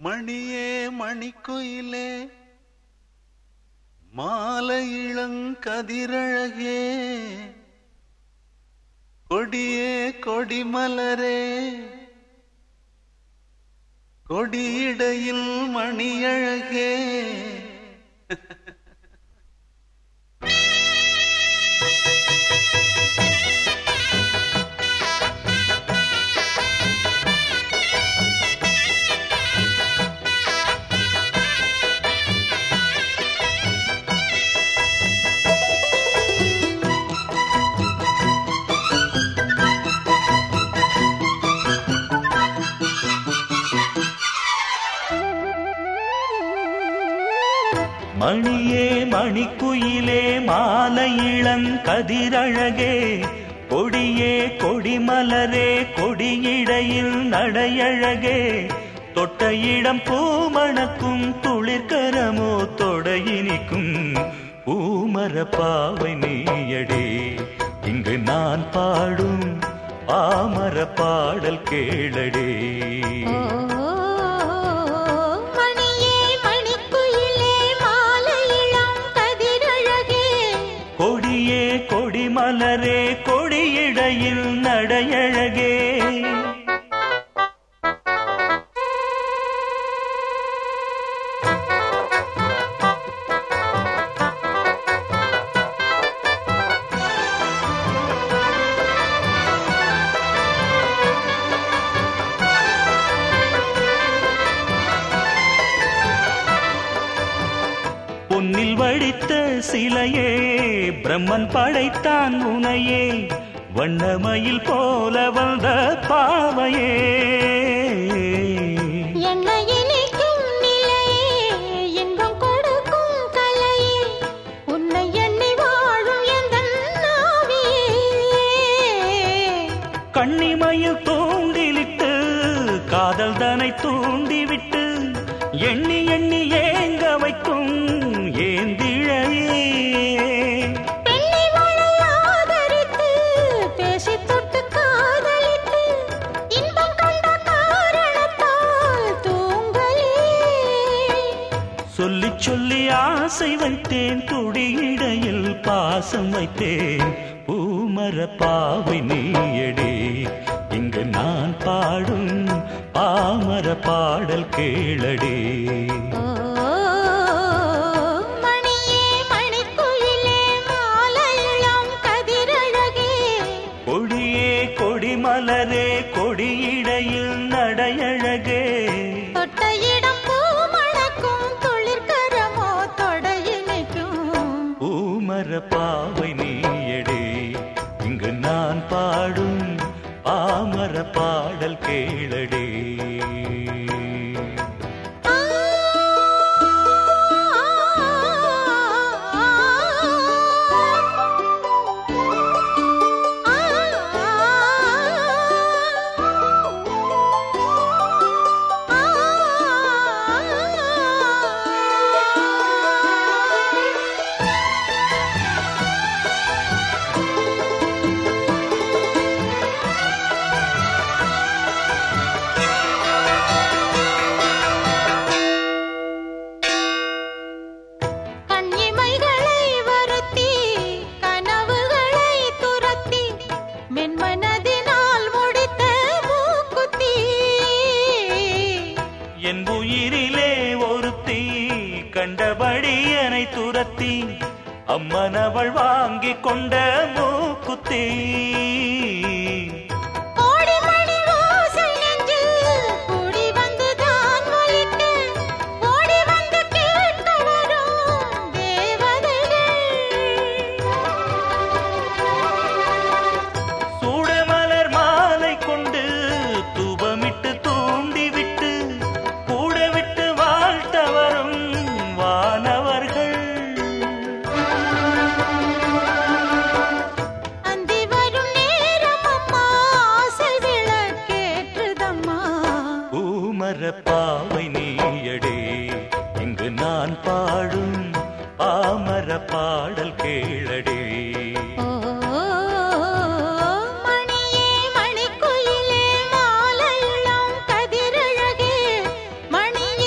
மணியே மணிக்குயிலே மாலை இளங்கதிரழகே கொடியே கொடிமலரே கொடியிடையில் மணியழகே மணியே மணிக்குயிலே மாலை இளங்கதிரழகே கொடியே கொடிமலரே கொடியிடையில் நடையழகே தொட்ட இடம் பூமணக்கும் துளிர்கரமோ தொடையினிக்கும் பூமர பாவை நீயடே இங்கு நான் பாடும் பாமர பாடல் கேளடே மணியே மணிக்குயிலே மாலை இளம் கதிரழகே கொடியே கொடிமலரே கொடியிடையில் நடையழகே பொன்னில் வடித்த சிலையே பிரம்மன் படைத்தான் உனையே வண்ணமயில் போல வந்த பாவையே என்னை இனிக்கும் நிலையே இன்பம் கொடுக்கும் கலையே உன்னை எண்ணி வாழும் எந்தன் நாவியே கண்ணிமயில் தூண்டிலிட்டு காதல் தனை தூண்டிவிட்டு எண்ணி எண்ணி ஏங்க வைக்கும் ஏந்திழையே பெண்ணை மழை ஆதரித்து பேசி தொட்டு காதலித்து இன்பம் கண்ட காரணத்தால் தூங்கலே சொல்லி சொல்லி ஆசை வைத்தேன் துடியிடையில் பாசம் வைத்தேன் பூமர பாவை நீயடே இங்கு நான் பாடும் பாமர பாடல் கேளடே ஓ மணியே மணிக்குயிலே மாலையிளம் கதிரழகே கொடியே கொடிமலரே கொடியிடையில் நடையழகே தொட்ட இடம் பூ மணக்கும் துளிர்கரமோ தொடையினைக்கும் பூமர பாவை நீயடே இங்கு நான் பாடும் பாமர பாடல் கேளடே ஆ கண்ணிமைகளை வருத்தி கனவுகளை துரத்தி மென்மனதினால் முடித்த மூக்குத்தி என் உயிரிலே ஒருத்தி கண்டபடி என்னை துரத்தி அம்மனவள் வாங்கி கொண்ட மூக்குத்தி கோடி மணி ஓசை நெஞ்சில் கூடி வந்துதான் ஒலிக்க ஓடி வந்து கேட்க வரும் தேவதைகள் சூடமலர் மாலை கொண்டு தூபமிட்டு தூண்டிவிட்டு கூட விட்டு வாழ்த்த வரும் வானவர்கள் அந்தி வரும் நேரம் அம்மா ஆசை விளக்கேற்றுதம்மா பூமர பாவை நீயடே இங்கு நான் பாடும் பாமர பாடல் கேளடே ஓ மணியே மணிக்குயிலே மாலையிளம் கதிரழகே மணியே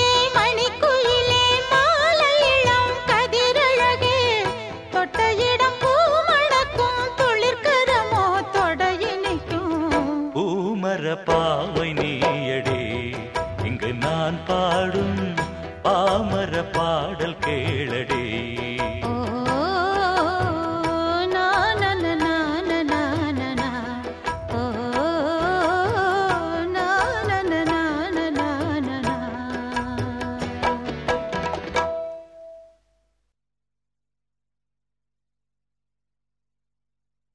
பாவை நீயடே இங்கு நான் பாடும் பாமர பாடல் கேளடே